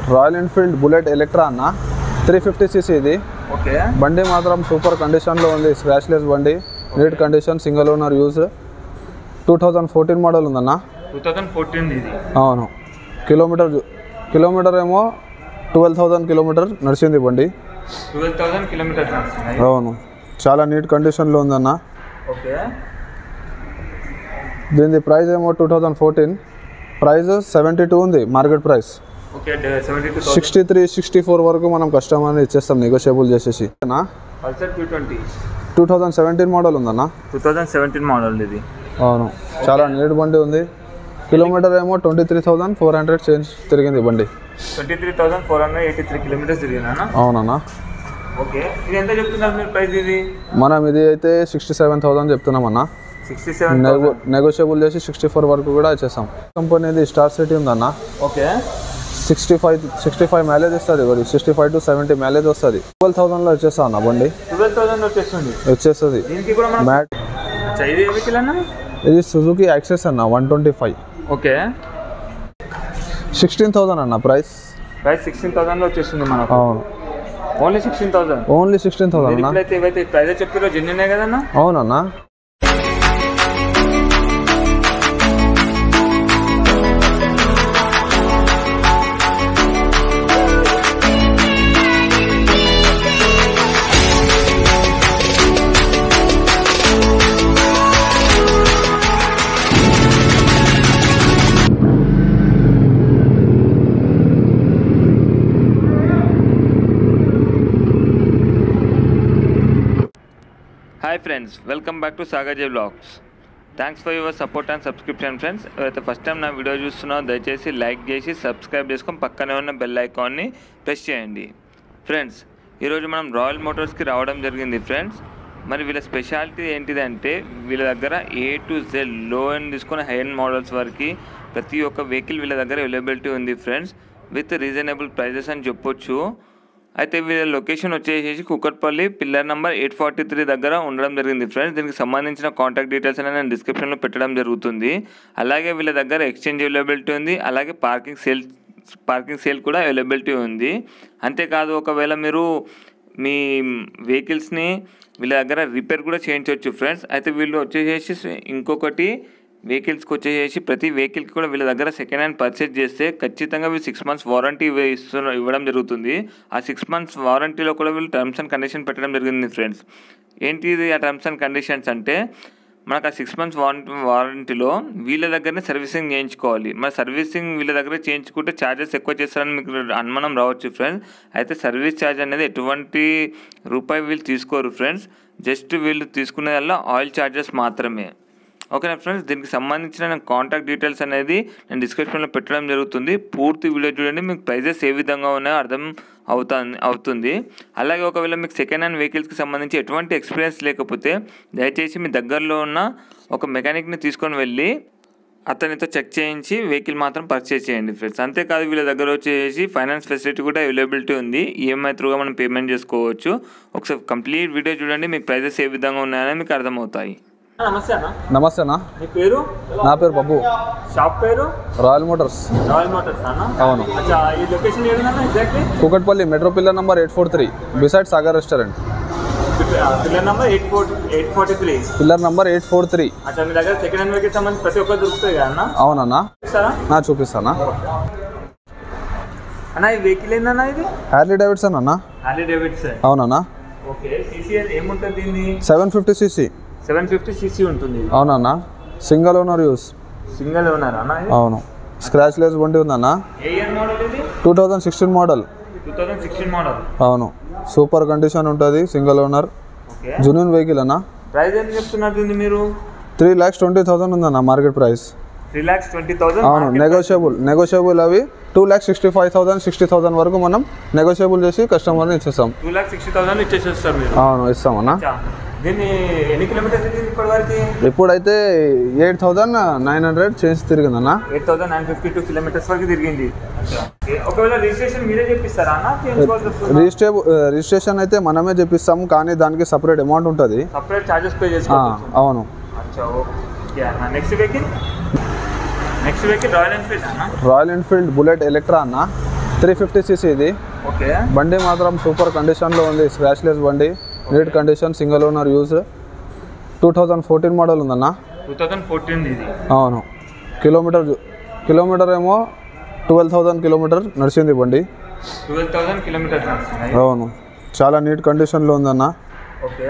Royal Enfield Bullet Electra అన్న three fifty CC ఇది okay బండి మాత్రం సూపర్ కండిషన్లో ఉంది స్క్రాచ్లెస్ బండి neat condition single owner use two thousand fourteen model ఉందన్న టూ థౌజండ్ ఫోర్టీన్ ఇది అవును కిలోమీటర్ చూ- కిలోమీటర్ ఏమో ట్వెల్వ్ థౌజండ్ కిలోమీటర్ నడిచింది బండి ట్వెల్వ్ థౌసండ్ కిలోమీటర్స్ నడుస్తున్నాయి అవును చాలా నీట్ కండిషన్లో ఉందన్న ఓకే దీని ప్రైస్ ఏమో two thousand fourteen price seventy two ఉంది market price okay seventy two sixty three sixty four వరకు మనం కస్టమర్ని ఇచ్చేస్తాం నెగోషియబుల్ చేసేసి Pulsar two twenty two thousand seventeen model ఉందన్న టూ థౌజండ్ సెవెంటీన్ మోడల్ ఇది అవును చాలా నీట్ బండి ఉంది కిలోమీటర్ ఏమో twenty three thousand four hundred change తిరిగింది బండి twenty three thousand four hundred eighty three kilometres తిరిగిందా అవునన్నా ఓకే ఇది ఎంత చెప్తున్నారు మీరు ప్రైస్ ఇది మనం ఇది అయితే సిక్స్టీ సెవెన్ థౌసండ్ చెప్తున్నాం అన్న సిక్స్టీ సెవెన్ నెగో నెగోషియబుల్ చేసి సిక్స్టీ ఫోర్ వరకు కూడా ఇచ్చేస్తాం కంపెనీది స్టార్ సిటీ ఉందన్న okay sixty five sixty five mileage ఇస్తుంది ఒకటి sixty five to seventy mileage వస్తుంది ట్వెల్వ్ థౌసండ్లో వచ్చేస్తా అన్న బండి ట్వెల్వ్ థౌసండ్ వచ్చేస్తుంది వచ్చేస్తుంది దీనికి కూడా మనం మ్యాట్ అచ్చా, ఇది ఏ వెహికల్ అన్న ఇది సుజుకి యాక్సెస్ అన్న one twenty five okay sixteen thousand అన్న ప్రైస్ ప్రైస్ సిక్స్టీన్ థౌసండ్లో వచ్చేస్తుంది మనకు అవును only sixteen thousand only sixteen thousand అన్న ఇప్పుడైతే ఏవైతే ప్రైస్ చెప్పారో జెన్యునే కదన్నా అవునన్నా hi friends welcome back to Sagarji blogs thanks for your support and subscription friends ఎవరైతే ఫస్ట్ టైం నా వీడియో చూస్తున్నారో దయచేసి లైక్ చేసి సబ్స్క్రైబ్ చేసుకొని పక్కనే ఉన్న బెల్ ఐకాన్ని ప్రెస్ చేయండి ఫ్రెండ్స్ ఈరోజు మనం రాయల్ మోటార్స్కి రావడం జరిగింది ఫ్రెండ్స్ మరి వీళ్ళ స్పెషాలిటీ ఏంటిదంటే వీళ్ళ దగ్గర A to Z low end తీసుకుని హై అండ్ మోడల్స్ వరకు ప్రతి ఒక్క వెహికల్ వీళ్ళ దగ్గర అవైలబిలిటీ ఉంది ఫ్రెండ్స్ విత్ రీజనబుల్ ప్రైజెస్ అని చెప్పొచ్చు అయితే వీళ్ళ లొకేషన్ వచ్చేసి Kukatpally pillar number eight forty three దగ్గర ఉండడం జరిగింది ఫ్రెండ్స్ దీనికి సంబంధించిన కాంటాక్ట్ డీటెయిల్స్ అనేది నేను డిస్క్రిప్షన్లో పెట్టడం జరుగుతుంది అలాగే వీళ్ళ దగ్గర ఎక్స్చేంజ్ అవైలబిలిటీ ఉంది అలాగే పార్కింగ్ సేల్ పార్కింగ్ సేల్ కూడా అవైలబిలిటీ ఉంది అంతేకాదు ఒకవేళ మీరు మీ వెహికల్స్ని వీళ్ళ దగ్గర రిపేర్ కూడా చేయించవచ్చు ఫ్రెండ్స్ అయితే వీళ్ళు వచ్చేసేసి ఇంకొకటి వెహికల్స్కి వచ్చేసి ప్రతి వెహికల్కి కూడా వీళ్ళ దగ్గర సెకండ్ హ్యాండ్ పర్చేజ్ చేస్తే ఖచ్చితంగా వీళ్ళు సిక్స్ మంత్స్ వారంటీ ఇస్తున్న ఇవ్వడం జరుగుతుంది ఆ సిక్స్ మంత్స్ వారంటీలో కూడా వీళ్ళు టర్మ్స్ అండ్ కండిషన్ పెట్టడం జరిగింది ఫ్రెండ్స్ ఏంటి ఇది ఆ టర్మ్స్ అండ్ కండిషన్స్ అంటే మనకు ఆ సిక్స్ మంత్స్ వారంటీ వారంటీలో వీళ్ళ దగ్గరనే సర్వీసింగ్ చేయించుకోవాలి మరి సర్వీసింగ్ వీళ్ళ దగ్గర చేయించుకుంటే ఛార్జెస్ ఎక్కువ చేస్తారని మీకు అనుమానం రావచ్చు ఫ్రెండ్స్ అయితే సర్వీస్ ఛార్జ్ అనేది ఎటువంటి రూపాయి వీళ్ళు తీసుకోరు ఫ్రెండ్స్ జస్ట్ వీళ్ళు తీసుకునేదల్లా ఆయిల్ ఛార్జెస్ మాత్రమే ఓకేనా ఫ్రెండ్స్ దీనికి సంబంధించిన నేను కాంటాక్ట్ డీటెయిల్స్ అనేది నేను డిస్క్రిప్షన్లో పెట్టడం జరుగుతుంది పూర్తి వీడియో చూడండి మీకు ప్రైజెస్ ఏ విధంగా ఉన్నాయో అర్థం అవుతా అవుతుంది అలాగే ఒకవేళ మీకు సెకండ్ హ్యాండ్ వెహికల్స్కి సంబంధించి ఎటువంటి ఎక్స్పీరియన్స్ లేకపోతే దయచేసి మీ దగ్గరలో ఉన్న ఒక మెకానిక్ని తీసుకొని వెళ్ళి అతనితో చెక్ చేయించి వెహికల్ మాత్రం పర్చేస్ చేయండి ఫ్రెండ్స్ అంతేకాదు వీళ్ళ దగ్గర వచ్చేసి ఫైనాన్స్ ఫెసిలిటీ కూడా అవైలబిలిటీ ఉంది ఈఎంఐ త్రూగా మనం పేమెంట్ చేసుకోవచ్చు ఒకసారి కంప్లీట్ వీడియో చూడండి మీకు ప్రైజెస్ ఏ విధంగా ఉన్నాయని మీకు అర్థమవుతాయి నమస్తే అన్న నమస్తే అన్న మీ పేరు నా పేరు బాబు షాప్ పేరు రాయల్ మోటార్స్ రాయల్ మోటార్స్ అన్న అవును అచ్చా ఈ లొకేషన్ ఏదన్నా exactly Kukatpally metro pillar number eight four three beside Sagar restaurant pillar number eight four eight forty three pillar number eight four three అచ్చా మీ దగ్గర సెకండ్ హ్యాండ్ వెహికల్ సంబంధించి ప్రతి ఒక్కరు దొరుకుతాయి కదా అన్న అవునన్నా సారా నా చూపిస్తానా అన్న ఈ వెహికల్ ఏందన్న ఇది హ్యార్లీ డేవిడ్సన్ అన్న హార్లీ డేవిడ్స్ అవునన్నా ఓకే సీసీ ఏముంటుంది దీన్ని seven fifty CC seven fifty CC ఉంటుంది అవునన్నా single owner use single owner అన్న ఇది అవును స్క్రాచ్ లెస్ బండి ఉందన్న ఏ ఇయర్ మోడల్ ఇది two thousand sixteen model two thousand sixteen model అవును సూపర్ కండిషన్ ఉంటుంది సింగల్ ఓనర్ ఓకే జునూన్ వెహికల్ అన్న ప్రైస్ ఎంత చెప్తున్నారు దీన్ని మీరు త్రీ ల్యాక్స్ ట్వంటీ థౌసండ్ ఉందన్న market price three lakhs twenty thousand అవును నెగోషియబుల్ నెగోషియబుల్ అవి two lakhs sixty five thousand sixty thousand వరకు మనం నెగోషియబుల్ చేసి కస్టమర్ని ఇచ్చేస్తాం టూ ల్యాక్స్ సిక్స్టీ థౌసండ్ ఇచ్చేసేస్తారు మీరు అవును ఇస్తామన్నా అచ్చా. దీన్ని ఎన్ని కిలోమీటర్స్ తిరిగింది ఇప్పటి వరకు ఇప్పుడైతే ఎయిట్ థౌసండ్ నైన్ హండ్రెడ్ చేసి తిరిగిందన్న eight thousand nine fifty two kilometres వరకు తిరిగింది ఓకే. ఒకవేళ రిజిస్ట్రేషన్ మీరే చెప్పిస్తారా అన్న చేయించుకోవాల్సి వస్తుంది రిజిస్ట్రే రిజిస్ట్రేషన్ అయితే మనమే చెప్పిస్తాం కానీ దానికి సపరేట్ అమౌంట్ ఉంటుంది సపరేట్ చార్జెస్ పే ఆ, చేసుకోవచ్చు అవును అచ్చా ఓకే అన్న next vehicle next vehicle Royal Enfield అన్న రాయల్ ఎన్ఫీల్డ్ బుల్లెట్ ఎలక్ట్రా అన్న త్రీ ఫిఫ్టీ సీసీ ఇది ఓకే బండి మాత్రం సూపర్ కండిషన్లో ఉంది స్క్రాచ్లెస్ బండి neat condition single owner use two thousand fourteen model ఉందన్న టూ థౌజండ్ ఫోర్టీన్ ఇది అవును కిలోమీటర్ చూ- కిలోమీటర్ ఏమో ట్వెల్వ్ థౌజండ్ కిలోమీటర్ నడిచింది బండి ట్వెల్వ్ థౌసండ్ కిలోమీటర్స్ నడుస్తున్నాయి అవును చాలా నీట్ కండిషన్లో ఉందన్న ఓకే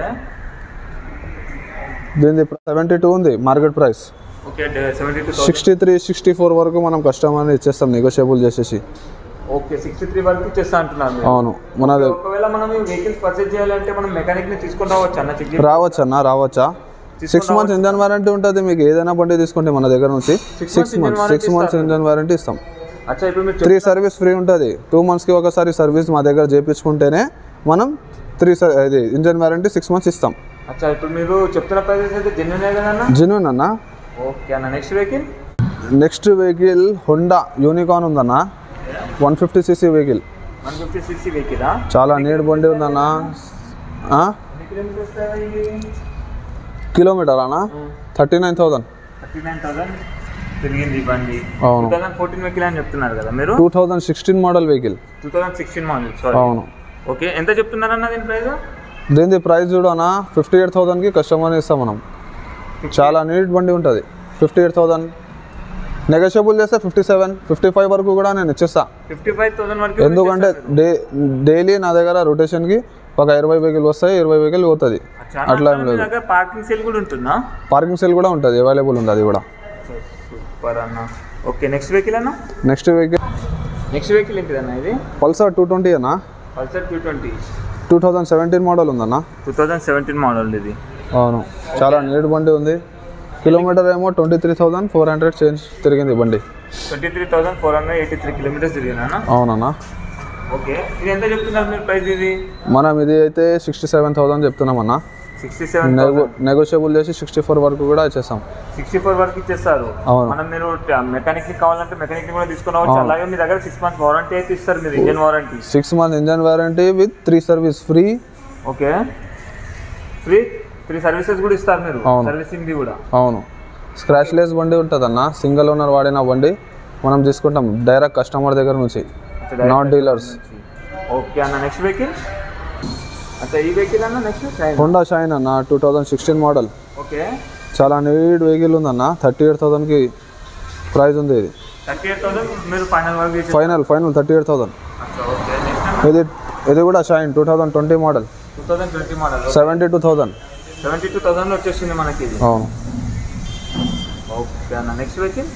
దీనిది సెవెంటీ టూ ఉంది market price okay seventy two sixty three sixty four వరకు మనం కస్టమర్ని ఇచ్చేస్తాం నెగోషియబుల్ చేసేసి ఓకే సిక్స్టీ త్రీ వరకు ఇచ్చేస్తా అంటున్నారు మీరు. అవును మన దగ్గ- ఒకవేళ మనం ఈ వెహికల్స్ పర్చేజ్ చేయాలంటే మనం మెకానిక్ ని తీసుకొని రావచ్చు అన్న చెక్ రావచ్చా అన్న రావచ్చా సిక్స్ మంత్స్ ఇంజన్ వారంటీ ఉంటుంది మీకు ఏదైనా బండి తీసుకుంటే మన దగ్గర నుంచి six engine months warranty six months engine warranty ఇస్తాం అచ్చా ఇప్పుడు మీరు త్రీ సర్వీస్ ఫ్రీ ఉంటుంది టూ మంత్స్కి ఒకసారి సర్వీస్ మా దగ్గర చేయించుకుంటేనే మనం త్రీ సర్ ఇది ఇంజన్ వారంటీ సిక్స్ మంత్స్ ఇస్తాం అచ్చా ఇప్పుడు మీరు చెప్తున్న ప్రైజెస్ అయితే జెన్యున్ కదా అన్న జెన్యున్ అన్న ఓకే అన్న next vehicle next vehicle Honda Unicorn ఉందన్న one fifty CC vehicle one fifty sixty vehicle చాలా నీట్ బండి ఉందన్న ఆ? ఎన్ని కిలోమీటర్స్ ఇది కిలోమీటర్ అన్న thirty nine thousand thirty nine thousand తిరిగింది ఈ బండి టూ అవును థౌసండ్ ఫోర్టీన్ వెహికల్ అని చెప్తున్నారు కదా మీరు two thousand sixteen model vehicle two thousand sixteen model sorry అవును ఓకే ఎంత చెప్తున్నారన్న దీని ప్రైస్ దీని ప్రైస్ చూడనా ఫిఫ్టీ ఎయిట్ థౌసండ్కి కస్టమర్ ఇస్తాం మనం చాలా నీట్ బండి ఉంటుంది ఫిఫ్టీ ఎయిట్ థౌసండ్ నెగోషియబుల్ చేస్తే ఫిఫ్టీ సెవెన్ ఫిఫ్టీ ఫైవ్ వరకు కూడా నేను ఇచ్చేస్తా ఫిఫ్టీ ఫైవ్ థౌసండ్ వరకు ఎందుకంటే డే డైలీ నా దగ్గర రొటేషన్కి ఒక ఇరవై వెహికల్ వస్తాయి ఇరవై వెహికల్ పోతుంది అట్లా ఏం లేదు దగ్గర పార్కింగ్ సేల్ కూడా ఉంటుందా పార్కింగ్ సెల్ కూడా ఉంటుంది అవైలబుల్ ఉంది అది కూడా సూపర్ అన్న ఓకే నెక్స్ట్ వెహికల్ అన్న నెక్స్ట్ వెహికల్ నెక్స్ట్ వెహికల్ ఏంటిదన్న ఇది పల్సర్ టూ ట్వంటీ అన్న Pulsar two twenty two thousand seventeen model ఉందన్న టూ థౌజండ్ సెవెంటీన్ మోడల్ ఇది అవును చాలా నీట్ బండి ఉంది కిలోమీటర్ ఏమో twenty three thousand four hundred change తిరిగింది బండి twenty three thousand four hundred eighty three kilometres తిరిగిందన్న అవునన్నా ఓకే ఇది ఎంత చెప్తున్నారు మీరు ప్రైస్ ఇది మనం ఇది అయితే సిక్స్టీ సెవెన్ థౌసండ్ చెప్తున్నాం అన్న సిక్స్టీ సెవెన్ నెగో నెగోషియబుల్ చేసి సిక్స్టీ ఫోర్ వరకు కూడా ఇచ్చేస్తాం సిక్స్టీ ఫోర్ వరకు ఇచ్చేస్తారు అవును. మనం మీరు మెకానిక్ కావాలంటే మెకానిక్ కూడా తీసుకుని రావచ్చు అలాగే మీ దగ్గర సిక్స్ మంత్స్ వారంటీ అయితే ఇస్తారు మీరు engine warranty six month engine warranty with three service free okay free three services కూడా ఇస్తారు మీరు అవును. సర్వీసింగ్ ది కూడా అవును స్క్రాచ్ లెస్ బండి ఉంటుంది అన్న సింగిల్ ఓనర్ వాడిన బండి మనం తీసుకుంటాం డైరెక్ట్ కస్టమర్ దగ్గర నుంచి నాట్ డీలర్స్ ఓకే అన్న నెక్స్ట్ వెహికల్ అచ్చా ఈ వెహికల్ అన్న నెక్స్ట్ హోండా షైన్ అన్న two thousand sixteen model okay చాలా నీట్ వెహికల్ ఉందన్న థర్టీ ఎయిట్ థౌసండ్కి ప్రైస్ ఉంది ఇది థర్టీ ఎయిట్ థౌసండ్ మీరు ఫైనల్ వరకు చేసి final final thirty eight thousand అచ్చా ఓకే నెక్స్ట్ ఇది ఇది కూడా Shine two thousand twenty model two thousand twenty model seventy two thousand seventy two thousand వచ్చేస్తుంది మనకి ఇది అవును ఓకే అన్న next vehicle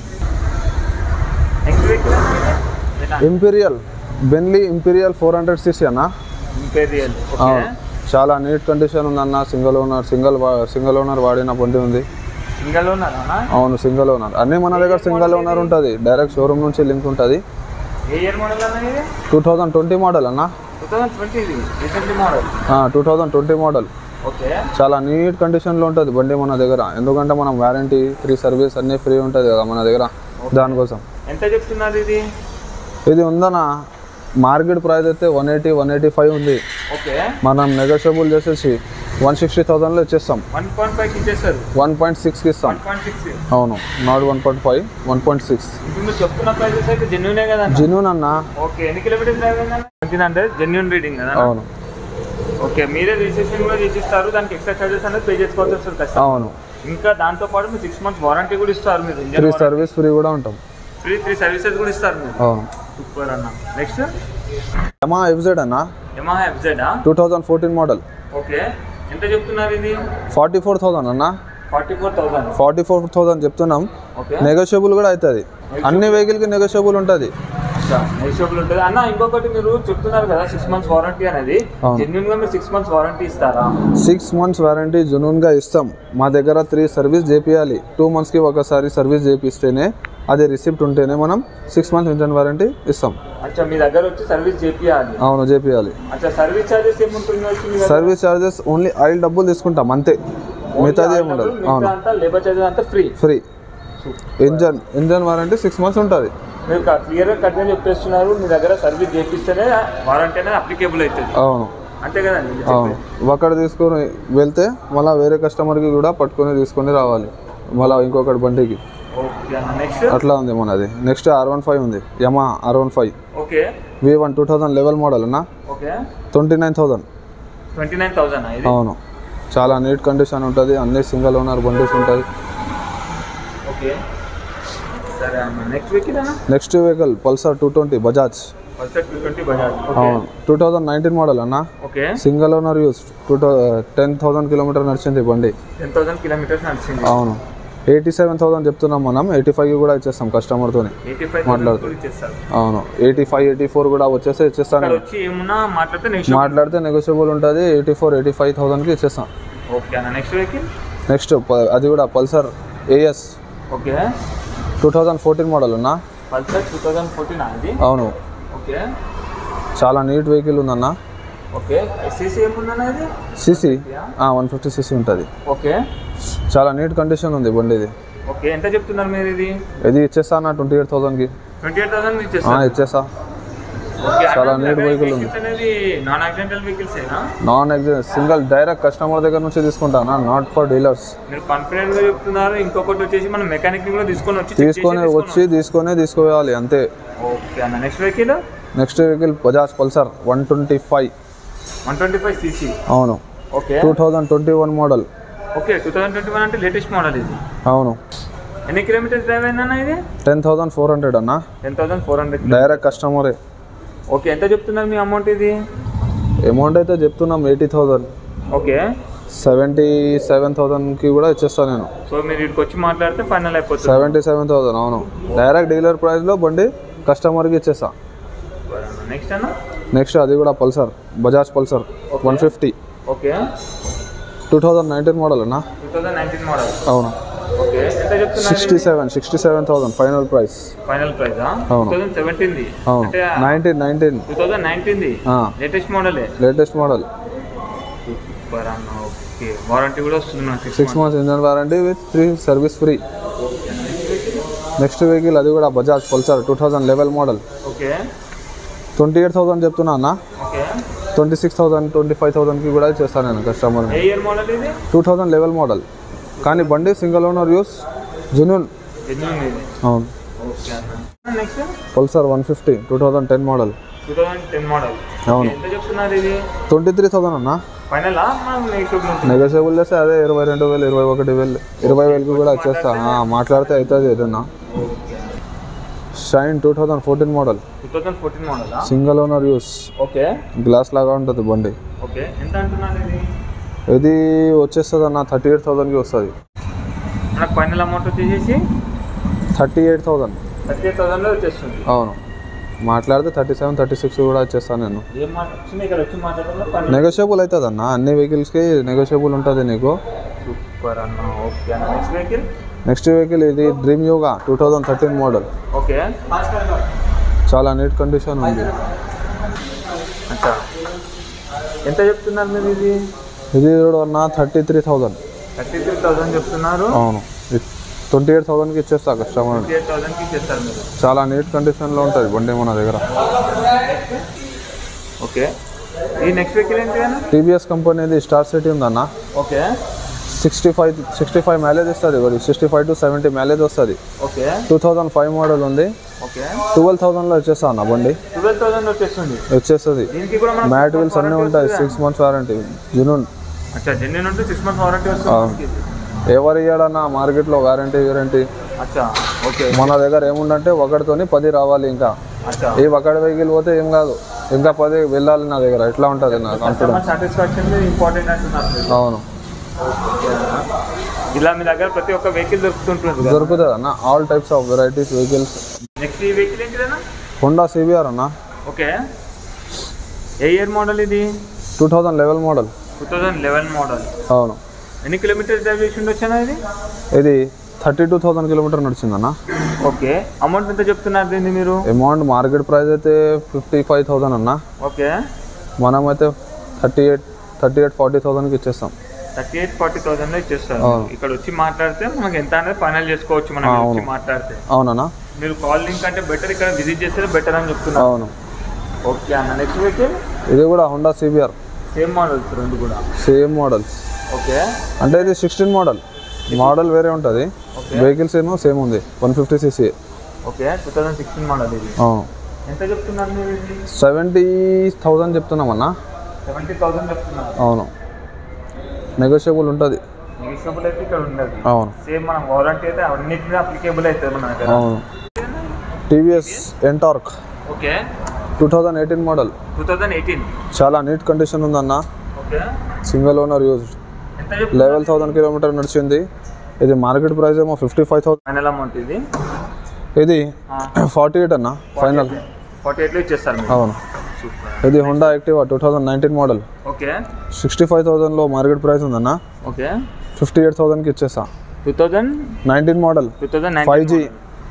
next vehicle Imperiale Benelli Imperiale four hundred CC అన్న ఇంపీరియల్ ఓకే అవును. చాలా నీట్ కండిషన్ ఉందన్న single owner single single owner వాడిన బండి ఉంది సింగల్ ఉన్నారా అవును సింగిల్ ఓనర్ అన్నీ మన దగ్గర సింగిల్ ఓనర్ ఉంటుంది డైరెక్ట్ షోరూమ్ నుంచి లింక్ ఉంటుంది ఏ ఇయర్ మోడల్ అన్న ఇది టూ థౌజండ్ ట్వంటీ మోడల్ అన్న టూ థౌసండ్ ట్వంటీ ఇది recently model two thousand twenty model okay చాలా నీట్ కండిషన్లో ఉంటుంది బండి మన దగ్గర ఎందుకంటే మనం వారంటీ ఫ్రీ సర్వీస్ అన్నీ ఫ్రీ ఉంటుంది కదా మన దగ్గర దానికోసం ఎంత చెప్తున్నారు ఇది ఇది ఉందన్న మార్కెట్ ప్రైస్ అయితే one eighty one eighty five ఉంది ఓకే మనం నెగోషియబుల్ చేసేసి వన్ సిక్స్టీ థౌసండ్లో ఇచ్చేస్తాం వన్ పాయింట్ ఫైవ్ ఇచ్చేస్తారు వన్ పాయింట్ సిక్స్కి ఇస్తాం వన్ పాయింట్ సిక్స్ అవును not one point five one point six ఇప్పుడు మీరు చెప్తున్న ప్రైజెస్ అయితే జెన్యునే కదా జెన్యూన్ అన్న ఓకే ఎన్ని kilometres drive twenty hundred genuine reading కదా అవును ఓకే మీరే రిజిస్ట్రేషన్ కూడా చేసిస్తారు దానికి ఎక్స్ట్రా చార్జెస్ అనేది పే చేసుకోవాల్సి వస్తుంది కష్టం అవును ఇంకా దాంతో పాటు మీరు సిక్స్ మంత్స్ వారంటీ కూడా ఇస్తారు మీరు ఫ్రీ సర్వీస్ ఫ్రీ కూడా ఉంటాం ఫ్రీ త్రీ సర్వీసెస్ కూడా ఇస్తారు మీరు అవును సూపర్ అన్న నెక్స్ట్ ఎమా ఎఫ్జెడ్ అన్న యమహా ఎఫ్జెడా two thousand fourteen model okay ఎంత చెప్తున్నారు ఇది ఫార్టీ ఫోర్ థౌసండ్ అన్న forty four thousand forty four thousand చెప్తున్నాం ఓకే నెగోషియబుల్ కూడా అవుతుంది అన్ని వెహికల్కి నెగోషియబుల్ ఉంటుంది నెగిషియబుల్ ఉంటుంది అన్న ఇంకొకటి మీరు చెప్తున్నారు కదా సిక్స్ మంత్స్ వారంటీ అనేది అవును. జెన్యున్ గా మీరు సిక్స్ మంత్స్ వారంటీ ఇస్తారా సిక్స్ మంత్స్ వారంటీ జునూన్గా ఇస్తాం మా దగ్గర త్రీ సర్వీస్ చేపియాలి టూ మంత్స్కి ఒకసారి సర్వీస్ చేపిస్తేనే అది రిసిప్ట్ ఉంటేనే మనం సిక్స్ మంత్స్ ఇంజన్ వారంటీ ఇస్తాం అచ్చా మీ దగ్గర వచ్చి సర్వీస్ చేపియాలి అవును చేపియాలి అచ్చా సర్వీస్ చార్జెస్ ఏముంటుంది వచ్చి మీ దగ్గర? సర్వీస్ చార్జెస్ ఓన్లీ ఆయిల్ డబ్బులు తీసుకుంటాం అంతే మిగతాది ఏమి ఉండదు మిగతా అవును అంతా లేబర్ చార్జెస్ అంతా free free engine engine warranty six months ఉంటుంది మీరు క్లియర్ గా కట్టిన చెప్పేస్తున్నారు మీ దగ్గర సర్వీస్ చేపిస్తేనే వారంటీ అనేది అప్లికేబుల్ అవుతుంది అవును అంతే కదండి మీరు అవును అక్కడ తీసుకొని వెళ్తే మళ్ళీ వేరే కస్టమర్కి కూడా పట్టుకొని తీసుకొని రావాలి మళ్ళీ ఇంకొకటి బండికి చెప్పేది. ఓకే అన్న నెక్స్ట్ అట్లా ఉంది మనది నెక్స్ట్ ఆర్ వన్ ఫైవ్ ఉంది Yamaha R one five okay V one two thousand eleven model అన్న okay twenty nine thousand twenty nine thousand ఇది అవును చాలా నీట్ కండిషన్ ఉంటుంది అన్ని సింగిల్ ఓనర్ బండిస్ ఉంటుంది ఓకే సరే అన్న నెక్స్ట్ వెహికల్ అన్న next vehicle Pulsar two twenty Bajaj Pulsar two twenty Bajaj okay అవును టూ థౌజండ్ నైన్టీన్ మోడల్ అన్న okay single owner use two thou ten thousand kilometre నడిచింది బండి టెన్ థౌసండ్ కిలోమీటర్స్ నడిచింది అవును ఎయిటీ సెవెన్ థౌసండ్ చెప్తున్నాం మనం ఎయిటీ ఫైవ్ కూడా ఇచ్చేస్తాం కస్టమర్తో ఎయిటీ ఫైవ్ మాట్లాడుతూ. కూడా ఇచ్చేస్తారు అవును ఎయిటీ ఫైవ్ ఎయిటీ ఫోర్ కూడా వచ్చేస్తే ఇచ్చేస్తాను ఇక్కడ వచ్చి ఏమున్నా మాట్లాడితే నెక్స్ట్ మాట్లాడితే నెగోషియబుల్ ఉంటుంది ఎయిటీ ఫోర్ ఎయిటీ ఫైవ్ థౌసండ్కి ఇచ్చేస్తాం ఓకే అన్న నెక్స్ట్ వెహికల్ నెక్స్ట్ ప- అది కూడా Pulsar AS okay two thousand fourteen model ఉన్నా పల్సర్ టూ థౌజండ్ ఫోర్టీన్ అది అవును ఓకే చాలా నీట్ వెహికల్ ఉందన్న ఓకే ఎస్సీసీ ఏముందన్న ఇది సిసి వన్ ఫిఫ్టీ సిసి ఉంటుంది ఓకే చాలా నీట్ కండిషన్ ఉంది బండి ఇది ఓకే ఎంత చెప్తున్నారు మీరు ఇది ఇది ఇచ్చేస్తా అన్న ట్వంటీ ఎయిట్ థౌసండ్కి ట్వంటీ ఎయిట్ థౌసండ్ ఇచ్చేస్తారు ఇచ్చేస్తా ఓకే చాలా అంటే neat అవే vehicle ఉంది. vehicles అనేది నాన్ యాక్సిడెంటల్ వెహికల్స్ ఏనా non exam single direct customer దగ్గర నుంచి తీసుకుంటానా నాట్ ఫర్ డీలర్స్ మీరు కాన్ఫిడెంట్ గా చెప్తున్నారు ఇంకొకటి వచ్చేసి మనం మెకానిక్ కూడా తీసుకొని వచ్చి check చేసి తీసుకొని వచ్చి తీసుకొని తీసుకోవాలి అంతే ఓకే అన్న next vehicle next vehicle Bajaj Pulsar one twenty five one twenty five CC అవును okay two thousand twenty one model okay two thousand twenty one అంటే లేటెస్ట్ మోడల్ ఇది అవును ఎన్ని కిలోమీటర్స్ డ్రైవ్ అయిందన్న ఇది టెన్ థౌజండ్ ఫోర్ హండ్రెడ్ అన్న ten thousand four hundred direct కస్టమరే okay ఎంత చెప్తున్నారు మీ అమౌంట్ ఇది అమౌంట్ అయితే చెప్తున్నాం eighty thousand okay seventy seven థౌజండ్కి కూడా ఇచ్చేస్తాను నేను సో మీరు ఇక్కడికి వచ్చి మాట్లాడితే ఫైనల్ అయిపోతుంది సెవెంటీ సెవెన్ థౌజండ్ అవును డైరెక్ట్ డీలర్ ప్రైస్లో బండి కస్టమర్కి ఇచ్చేస్తా నెక్స్ట్ అన్న నెక్స్ట్ అది కూడా Pulsar Bajaj Pulsar one fifty okay two thousand nineteen model అన్న టూ థౌసండ్ నైన్టీన్ మోడల్ అవును ఓకే ఎంత చెప్తున్నారు sixty seven sixty seven thousand final price final price two అవును. థౌసండ్ సెవెంటీన్ది అవును అంటే నైన్టీన్ నైన్టీన్ టూ థౌసండ్ నైన్టీన్ది లేటెస్ట్ మోడలే లేటెస్ట్ మోడల్ సూపర్ అన్న ఓకే వారంటీ కూడా వస్తుంది నాకు six six months engine warranty with three service free next vehicle అది కూడా Bajaj Pulsar two thousand eleven model okay twenty eight thousand చెప్తున్నా అన్న okay twenty six thousand twenty five థౌసండ్కి కూడా చేస్తాను నేను కస్టమర్ ఏ ఇయర్ మోడల్ ఇది టూ థౌజండ్ లెవెల్ మోడల్ కానీ బండి single owner use genuine genuine ఇది అవును ఓకే అన్న next Pulsar one fifty two thousand ten model two thousand ten model అవును. ఎంత చెప్తున్నారు ఇది ట్వంటీ త్రీ థౌసండ్ అన్న ఫైనలా మనం నెక్స్ట్ ఉంటుంది నెగోషియబుల్ చేస్తే అదే ఇరవై రెండు వేలు ఇరవై ఒకటి వేలు ఇరవై వేలకి కూడా వచ్చేస్తా ఆ, మాట్లాడితే అవుతుంది ఏదన్నా Shine two thousand fourteen model two thousand fourteen మోడలా single owner use okay glass లాగా ఉంటుంది బండి ఓకే ఎంత అంటున్నారు ఇది ఇది వచ్చేస్తుంది అన్న థర్టీ ఎయిట్ థౌసండ్కి వస్తుంది మనకు ఫైనల్ అమౌంట్ వచ్చేసి thirty eight thousand thirty eight థౌసండ్లో వచ్చేస్తుంది అవును మాట్లాడితే థర్టీ సెవెన్ థర్టీ సిక్స్ కూడా వచ్చేస్తాను నేను ఏం మాట వచ్చింది ఇక్కడ వచ్చి మాట్లాడడంలో ఫైనల్ నెగోషియబుల్ అవుతుంది అన్న అన్ని వెహికల్స్కి నెగోషియబుల్ ఉంటుంది నీకు సూపర్ అన్న ఓకే అన్న నెక్స్ట్ వెహికల్ నెక్స్ట్ వెహికల్ ఇది Dream Yuga two thousand thirteen model okay చాలా నీట్ కండిషన్ ఉంది అచ్చా ఎంత చెప్తున్నారు మీరు ఇది ఇది కూడా అన్న thirty three thousand thirty three thousand చెప్తున్నారు అవును ట్వంటీ ఎయిట్ థౌసండ్కి ఇచ్చేస్తా కస్టమర్ థర్టీ ఎయిట్ థౌసండ్కి ఇచ్చేస్తారు మీరు చాలా నీట్ కండిషన్లో ఉంటుంది బండి మన దగ్గర ఓకే ఈ నెక్స్ట్ వెహికల్ ఏంటి అన్న టీవీఎస్ కంపెనీది స్టార్ సిటీ ఉందన్న okay sixty five sixty five mileage ఇస్తుంది ఒకటి sixty five to seventy mileage వస్తుంది okay two thousand five model ఉంది ఓకే ట్వెల్వ్ థౌజండ్లో వచ్చేస్తా అన్న బండి ట్వెల్వ్ థౌసండ్ వచ్చేస్తుంది వచ్చేస్తుంది దీనికి కూడా మనం మ్యాట్ వీల్స్ అన్నీ ఉంటాయి సిక్స్ మంత్స్ వారంటీ జునూన్ అచ్చా జెన్యున్ ఉంటే సిక్స్ మంత్స్ వారంటీ వస్తుంది ఎవరు ఇయ్యాడన్న మార్కెట్లో వారంటీ వారంటీ అచ్చా ఓకే మన దగ్గర ఏముందంటే ఒకటితోని పది రావాలి ఇంకా అచ్చా ఈ ఒకటి వెహికల్ పోతే ఏం కాదు ఇంకా పది వెళ్ళాలి నా దగ్గర ఎట్లా ఉంటుంది నా కాన్ఫిడెన్స్ కస్టమర్ సాటిస్ఫాక్షన్ ఇంపార్టెంట్ అంటున్నారు మీరు. అవును ఇలా మీ దగ్గర ప్రతి ఒక్క వెహికల్ దొరుకుతుంటుంది కదా దొరుకుతుంది అన్న all types of varieties vehicles next ఈ వెహికల్ ఏంటిదన్నా హోండా సిబిఆర్ అన్న ఓకే ఏ ఇయర్ మోడల్ ఇది two thousand eleven model two thousand eleven model అవును ఎన్ని కిలోమీటర్స్ డ్రైవ్ చేసి ఉండొచ్చానా ఇది ఇది థర్టీ టూ థౌసండ్ కిలోమీటర్ నడిచిందన్న ఓకే అమౌంట్ ఎంత చెప్తున్నారు దీన్ని మీరు అమౌంట్ మార్కెట్ ప్రైస్ అయితే ఫిఫ్టీ ఫైవ్ థౌసండ్ అన్న ఓకే మనమైతే thirty eight thirty eight forty థౌసండ్కి ఇచ్చేస్తాం థర్టీ ఎయిట్ ఫార్టీ థౌసండ్ ఇచ్చేస్తారు అవును. ఇక్కడ వచ్చి మాట్లాడితే మనకి ఎంత అనేది ఫైనల్ చేసుకోవచ్చు మనం ఆ, ఇక్కడ వచ్చి అవును. మాట్లాడితే అవునన్నా మీరు కాల్ లింక్ అంటే బెటర్ ఇక్కడ విజిట్ చేస్తే బెటర్ అని చెప్తున్నారు అవును ఓకే అన్న నెక్స్ట్ వెహికల్ ఇది కూడా హోండా సిబిఆర్ సేమ్ మోడల్స్ రెండు కూడా సేమ్ మోడల్స్ ఓకే అంటే ఇది సిక్స్టీన్ మోడల్ మోడల్ వేరే ఉంటుంది ఓకే వెహికల్స్ ఏమో సేమ్ ఉంది one fifty CC okay two thousand sixteen model ఇది అవును ఎంత చెప్తున్నారు మీరు ఇది సెవెంటీ థౌజండ్ చెప్తున్నామన్నా సెవెంటీ థౌసండ్ చెప్తున్నారు అవును నెగోషియబుల్ ఉంటుంది నెగిషియబుల్ అయితే ఇక్కడ ఉండదు అవును సేమ్ మనం వారంటీ అయితే అన్నిటి మీద అప్లికేబుల్ అవుతుంది మన దగ్గర అవును TVS NTorq okay two thousand eighteen model two thousand eighteen చాలా నీట్ కండిషన్ ఉందన్న ఓకే సింగిల్ ఓనర్ యూజ్ ఎంత చెప్తున్నారు లెవెల్ థౌసండ్ కిలోమీటర్ నడిచింది ఇది మార్కెట్ ప్రైస్ ఏమో fifty five thousand final amount ఇది ఇది ఫార్టీ ఎయిట్ అన్న ఫైనల్ ఫార్టీ ఎయిట్లో ఇచ్చేస్తారు మీరు అవును సూపర్ ఇది Honda Activa two thousand nineteen model okay sixty five థౌసండ్లో మార్కెట్ ప్రైస్ ఉందన్న ఓకే ఫిఫ్టీ ఎయిట్ థౌసండ్కి ఇచ్చేస్తా two thousand nineteen model two thousand five G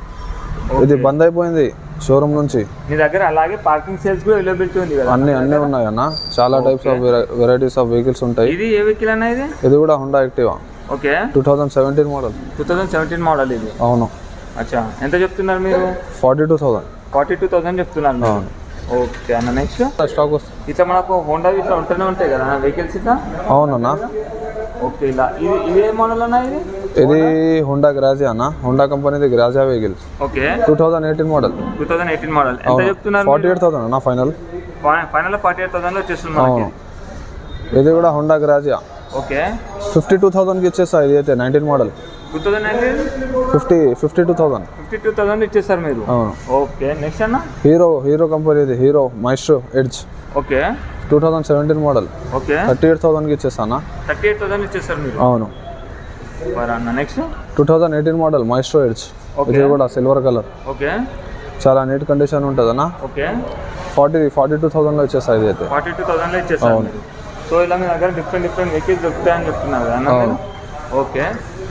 ఇది బంద్ అయిపోయింది షోరూమ్ నుంచి మీ దగ్గర అలాగే పార్కింగ్ సేల్స్ కూడా అవైలబిలిటీ ఉంది కదా అన్నీ అన్నీ ఉన్నాయి అన్న చాలా types of varieties of vehicles ఉంటాయి ఇది ఏ వెహికల్ అన్న ఇది ఇది కూడా Honda Activa okay two thousand seventeen model two thousand seventeen model ఇది అవును అచ్చా ఎంత చెప్తున్నారు మీరు forty two thousand forty two thousand చెప్తున్నారు మీరు. అవును. ఓకే అన్న నెక్స్ట్ స్టాక్ వస్తుంది ఇట్లా మనకు హోండా ఇట్లా ఉంటూనే ఉంటాయి కదా వెహికల్స్ ఇట్లా అవునన్న ఓకే ఇలా ఇది ఇది ఏ మోడల్ అన్న ఇది ఇది హోండా గ్రాజియా అన్న హోండా కంపెనీది Grazia vehicle okay two thousand eighteen model two thousand eighteen model ఎంత చెప్తున్నారు ఫార్టీ ఎయిట్ థౌసండ్ అన్న final final forty eight thousand వచ్చేస్తుంది మనకి అవును ఇది కూడా Honda Grazia okay fifty two థౌసండ్కి ఇచ్చేస్తా ఇది అయితే nineteen model two thousand nineteen fifty fifty two thousand fifty two thousand ఇచ్చేస్తారు మీరు అవును ఓకే నెక్స్ట్ అన్న హీరో హీరో కంపెనీది Hero Maestro Edge okay two thousand seventeen model okay thirty eight థౌసండ్కి ఇచ్చేస్తానా థర్టీ ఎయిట్ థౌసండ్ ఇచ్చేస్తారు మీరు అవును మరి అన్న next two thousand eighteen model Maestro Edge Okay. ఇది కూడా సిల్వర్ కలర్ ఓకే చాలా నీట్ కండిషన్ ఉంటుందన్నా ఓకే ఫార్టీ ఫార్టీ టూ థౌసండ్లో వచ్చేస్తా ఇది అయితే ఫార్టీ టూ థౌసండ్లో ఇచ్చేస్తారు అవును. మీరు సో ఇలా మీ దగ్గర డిఫరెంట్ డిఫరెంట్ వెహికల్స్ దొరుకుతాయని చెప్తున్నారు కదా అన్న మీరు? అవును. ఓకే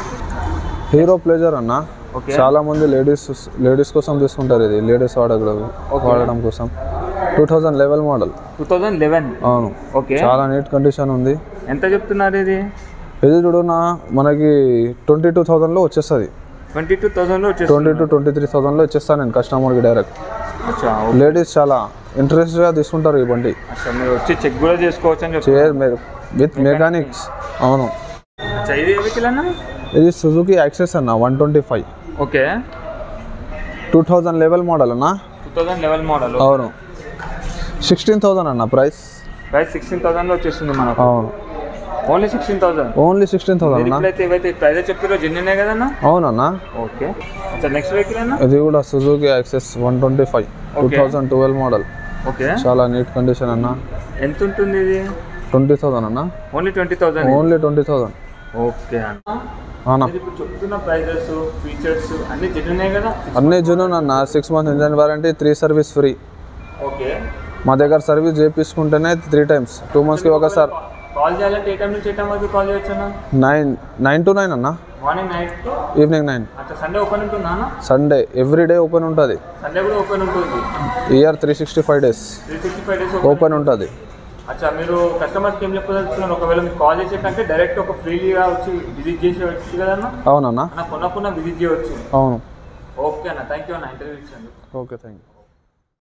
హీరో ప్లేజర్ అన్న ఓకే చాలా మంది లేడీస్ లేడీస్ కోసం తీసుకుంటారు ఇది లేడీస్ వాడగలరు వాడడం కోసం two thousand eleven model two thousand eleven అవును ఓకే చాలా నీట్ కండిషన్ ఉంది ఎంత చెప్తున్నారు ఇది ఇది చూడునా మనకి ట్వంటీ టూ థౌజండ్లో వచ్చేస్తుంది ట్వంటీ టూ థౌసండ్లో వచ్చేస్తుంది ట్వంటీ టు ట్వంటీ త్రీ థౌజండ్లో ఇచ్చేస్తాను నేను కస్టమర్కి డైరెక్ట్ అచ్చా లేడీస్ చాలా ఇంట్రెస్ట్గా తీసుకుంటారు ఈ బండి అచ్చా మీరు వచ్చి చెక్ కూడా చేసుకోవచ్చు అని చే చెప్తున్నారు విత్ మెకానిక్స్ అవును అచ్చా ఇది ఏ వెహికల్ అన్న ఇది సుజుకి యాక్సెస్ అన్న one twenty five okay two thousand eleven model అన్న టూ థౌజండ్ లెవెల్ మోడల్ అవును సిక్స్టీన్ థౌజండ్ అన్న ప్రైస్ ప్రైస్ సిక్స్టీన్ థౌసండ్లో వచ్చేస్తుంది మనకు అవును only sixteen thousand only sixteen thousand అన్న ఇప్పుడైతే ఏవైతే ప్రైస్ చెప్పారో జెన్యునే కదన్నా అవునన్నా ఓకే అచ్చా నెక్స్ట్ వెహికల్ అన్న ఇది కూడా Suzuki Access one twenty five two Okay. Thousand twelve model okay చాలా నీట్ కండిషన్ అన్న ఎంత ఉంటుంది ఇది ట్వంటీ థౌజండ్ అన్న only twenty thousand only twenty thousand okay అన్న అవునా ఇది ఇప్పుడు చెప్తున్న ప్రైజెస్ ఫీచర్స్ అన్ని జెన్యునే కదా అన్నీ జునూన్ అన్న six months engine warranty three service free okay మా దగ్గర సర్వీస్ చేయించుకుంటేనే త్రీ టైమ్స్ టూ మంత్స్కి ఒకసారి కాల్ చేయాలంటే ఏ టైం నుంచి ఏ టైం వరకు కాల్ చేయొచ్చు అన్న నైన్ నైన్ టు నైన్ అన్న మార్నింగ్ నైట్ ఈవినింగ్ నైన్ అచ్చా సండే ఓపెన్ ఉంటుందా అన్న సండే ఎవ్రీ డే ఓపెన్ ఉంటుంది సండే కూడా ఓపెన్ ఉంటుంది year three sixty five days three sixty five days open ఉంటుంది అచ్చా మీరు కస్టమర్స్కి ఏం చెప్పదలుచుకున్నారు ఒకవేళ మీకు కాల్ చేసే కంటే డైరెక్ట్ ఒక ఫ్రీగా వచ్చి విజిట్ చేసి వచ్చు కదన్నా అవునన్నా అన్న కొనకుండా విజిట్ చేయవచ్చు అవును ఓకే అన్న థ్యాంక్ యూ అన్న ఇంటర్వ్యూ ఇచ్చాను ఓకే థ్యాంక్ యూ